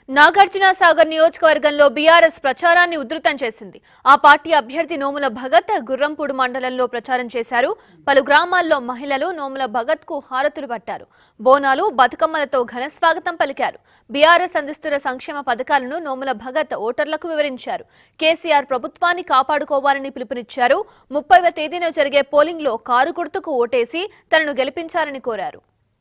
నాగార్జున సాగర్ నియోజకవర్గంలో బీఆర్ఎస్ ప్రచారాన్ని ఉధృతం చేసింది ఆ పార్టీ అభ్యర్థి నోముల భగత్ గుర్రంపూడి మండలంలో ప్రచారం చేశారు పలు గ్రామాల్లో మహిళలు నోముల భగత్ కు హారతులు పట్టారు బోనాలు బతుకమ్మలతో ఘన స్వాగతం పలికారు బీఆర్ఎస్ అందిస్తున్న సంక్షేమ పథకాలను నోముల భగత్ ఓటర్లకు వివరించారు కేసీఆర్ ప్రభుత్వాన్ని కాపాడుకోవాలని పిలుపునిచ్చారు ముప్పైవ తేదీన జరిగే పోలింగ్లో కారు గుర్తుకు ఓటేసి తనను గెలిపించాలని కోరారు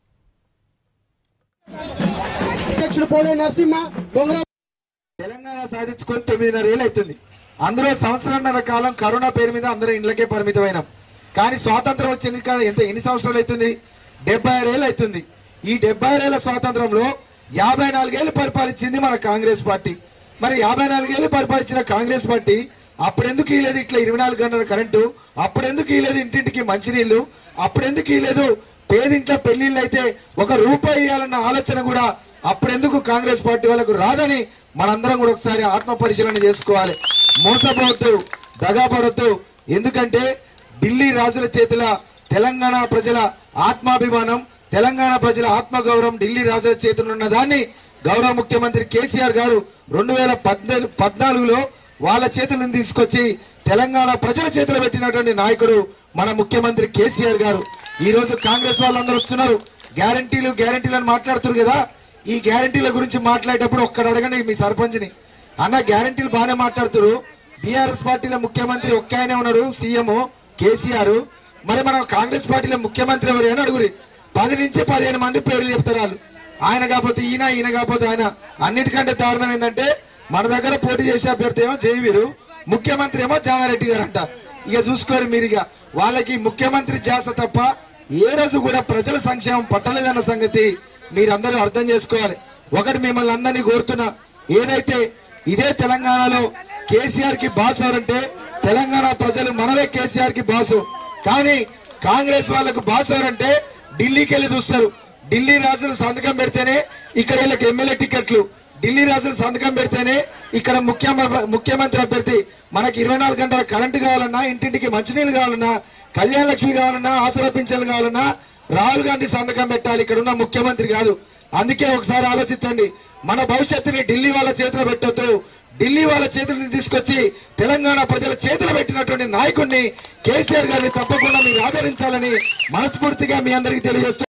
అధ్యక్షుడు పోలే నరసింహ బొంగరా తెలంగాణ సాధించుకొని తొమ్మిదిన్నర ఏళ్ళు అవుతుంది అందులో సంవత్సరంన్నర కాలం కరోనా పేరు మీద అందరూ ఇండ్లకే పరిమితమైనాం కానీ స్వాతంత్రం వచ్చింది కానీ ఎంత ఎన్ని సంవత్సరాలు అవుతుంది డెబ్బై ఆరేళ్ళు అవుతుంది ఈ డెబ్బై ఆరేళ్ల స్వాతంత్రంలో యాభై నాలుగేళ్లు పరిపాలించింది మన కాంగ్రెస్ పార్టీ మరి యాభై నాలుగేళ్లు పరిపాలించిన కాంగ్రెస్ పార్టీ అప్పుడెందుకు ఇలేదు ఇట్లా ఇరవై నాలుగు గంటల కరెంటు అప్పుడెందుకు ఇలేదు ఇంటింటికి మంచినీళ్లు అప్పుడెందుకు ఇలేదు పేదింట్లో పెళ్లిళ్ళు అయితే ఒక రూపాయి ఇవ్వాలన్న ఆలోచన కూడా అప్పుడెందుకు కాంగ్రెస్ పార్టీ వాళ్ళకు రాదని మనందరం కూడా ఒకసారి ఆత్మ పరిశీలన చేసుకోవాలి మోసపోవద్దు దగాపడద్దు ఎందుకంటే ఢిల్లీ రాజుల చేతుల తెలంగాణ ప్రజల ఆత్మాభిమానం తెలంగాణ ప్రజల ఆత్మగౌరవం ఢిల్లీ రాజుల చేతులు ఉన్న దాన్ని గౌరవ ముఖ్యమంత్రి కేసీఆర్ గారు రెండు వేల పద్నాలుగులో వాళ్ళ చేతులను తీసుకొచ్చి తెలంగాణ ప్రజల చేతులు పెట్టినటువంటి నాయకుడు మన ముఖ్యమంత్రి కేసీఆర్ గారు ఈ రోజు కాంగ్రెస్ వాళ్ళందరూ వస్తున్నారు గ్యారంటీలు గ్యారంటీలు అని మాట్లాడుతున్నారు కదా ఈ గ్యారంటీల గురించి మాట్లాడేటప్పుడు ఒక్కడ అడగండి మీ సర్పంచ్ని అన్న గ్యారంటీలు బాగానే మాట్లాడుతున్నారు బీఆర్ఎస్ పార్టీలో ముఖ్యమంత్రి ఒక్క ఆయనే ఉన్నారు సీఎం కేసీఆర్ మరి మనం కాంగ్రెస్ పార్టీలో ముఖ్యమంత్రి ఎవరు అని అడుగురి పది నుంచి పదిహేను మంది పేర్లు చెప్తారు వాళ్ళు ఆయన కాకపోతే ఈయన ఈయన కాకపోతే ఆయన అన్నిటికంటే దారుణం ఏంటంటే మన దగ్గర పోటీ చేసే అభ్యర్థి ఏమో జయవీరు ముఖ్యమంత్రి ఏమో జానారెడ్డి గారు అంట ఇక చూసుకోరు మీరు ఇక వాళ్ళకి ముఖ్యమంత్రి జాస తప్ప ఏ రోజు కూడా ప్రజల సంక్షేమం పట్టలేదన్న సంగతి మీరందరూ అర్థం చేసుకోవాలి ఒకటి మిమ్మల్ని అందరినీ కోరుతున్నా ఏదైతే ఇదే తెలంగాణలో కేసీఆర్ కి బాస్ ఎవరంటే తెలంగాణ ప్రజలు మనమే కేసీఆర్ కి బాసు కానీ కాంగ్రెస్ వాళ్ళకు బాస్ ఎవరంటే ఢిల్లీకి వెళ్ళి చూస్తారు ఢిల్లీ రాజులు సంతకం పెడితేనే ఇక్కడ వీళ్ళకి ఎమ్మెల్యే టికెట్లు ఢిల్లీ రాజులు సంతకం పెడితేనే ఇక్కడ ముఖ్యమ- ముఖ్యమంత్రి అభ్యర్థి మనకి ఇరవై నాలుగు గంటల కరెంటు కావాలన్నా ఇంటింటికి మంచినీళ్ళు కావాలన్నా కళ్యాణ లక్ష్మి కావాలన్నా ఆసరా పింఛన్లు కావాలన్నా రాహుల్ గాంధీ సంతకం పెట్టాలి ఇక్కడ ఉన్న ముఖ్యమంత్రి కాదు అందుకే ఒకసారి ఆలోచించండి మన భవిష్యత్తుని ఢిల్లీ వాళ్ళ చేతిలో పెట్టొద్దు ఢిల్లీ వాళ్ళ చేతులను తీసుకొచ్చి తెలంగాణ ప్రజల చేతిలో పెట్టినటువంటి నాయకుడిని కేసీఆర్ గారిని తప్పకుండా మీరు ఆదరించాలని మనస్ఫూర్తిగా మీ అందరికీ తెలియజేస్తూ